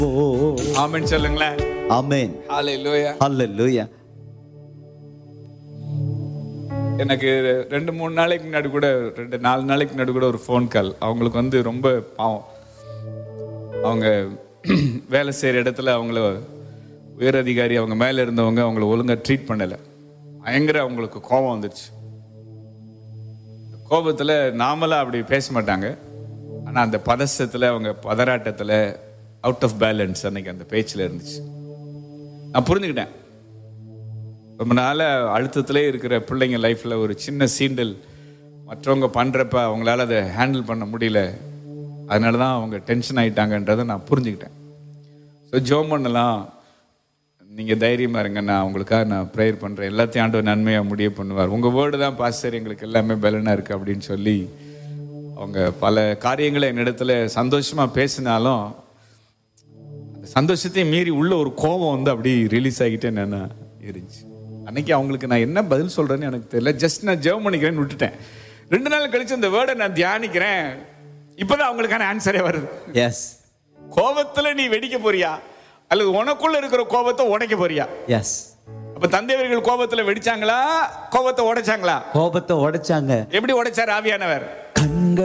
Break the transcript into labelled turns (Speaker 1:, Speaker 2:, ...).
Speaker 1: ஆமென் சொல்லுங்களேன்
Speaker 2: ஆமென்
Speaker 1: ஹalleluya
Speaker 2: ஹalleluya
Speaker 1: எனக்கு ரெண்டு மூணு நாளைக்கு முன்னாடி கூட ரெண்டு நாலு நாளைக்கு முன்னாடி கூட ஒரு ஃபோன் கால் அவங்களுக்கு வந்து ரொம்ப பாவம் அவங்க வேலை செய்கிற இடத்துல அவங்கள உயர் அதிகாரி அவங்க மேலே இருந்தவங்க அவங்கள ஒழுங்காக ட்ரீட் பண்ணலை பயங்கர அவங்களுக்கு கோபம் வந்துருச்சு கோபத்தில் நாமளாக அப்படி பேச மாட்டாங்க ஆனால் அந்த பதசத்தில் அவங்க பதறாட்டத்தில் அவுட் ஆஃப் பேலன்ஸ் அன்னைக்கு அந்த பேச்சில் இருந்துச்சு நான் புரிஞ்சுக்கிட்டேன் ரொம்ப நாள அழுத்தத்திலே இருக்கிற பிள்ளைங்க லைஃப்ல ஒரு சின்ன சீண்டல் மற்றவங்க பண்றப்ப அவங்களால அதை ஹேண்டில் பண்ண முடியல அதனால தான் அவங்க டென்ஷன் ஆயிட்டாங்கன்றதை நான் புரிஞ்சுக்கிட்டேன் ஸோ ஜோம் பண்ணலாம் நீங்கள் தைரியமா இருங்க நான் உங்களுக்காக நான் ப்ரேயர் பண்ணுறேன் எல்லாத்தையும் ஆண்டு நன்மையாக முடிய பண்ணுவார் உங்கள் வேர்டு தான் பாஸ்டர் எங்களுக்கு எல்லாமே பலனாக இருக்குது அப்படின்னு சொல்லி அவங்க பல காரியங்களை என்னிடத்துல சந்தோஷமாக பேசினாலும் அந்த சந்தோஷத்தையும் மீறி உள்ள ஒரு கோபம் வந்து அப்படி ரிலீஸ் ஆகிட்டே நான் இருந்துச்சு அன்னைக்கு அவங்களுக்கு நான் என்ன பதில் சொல்றேன்னு எனக்கு தெரியல ஜஸ்ட் நான் ஜெபம் பண்ணிக்கிறேன்னு விட்டுட்டேன் ரெண்டு நாள் கழிச்சு அந்த வேர்டை நான் தியானிக்கிறேன் இப்பதான் அவங்களுக்கான ஆன்சரே வருது
Speaker 2: எஸ்
Speaker 1: கோபத்துல நீ வெடிக்க போறியா அல்லது உனக்குள்ள இருக்கிற கோபத்தை உடைக்க போறியா
Speaker 2: எஸ்
Speaker 1: அப்ப தந்தையவர்கள் கோபத்துல வெடிச்சாங்களா கோபத்தை உடைச்சாங்களா
Speaker 2: கோபத்தை உடைச்சாங்க
Speaker 1: எப்படி உடைச்சார் ஆவியானவர்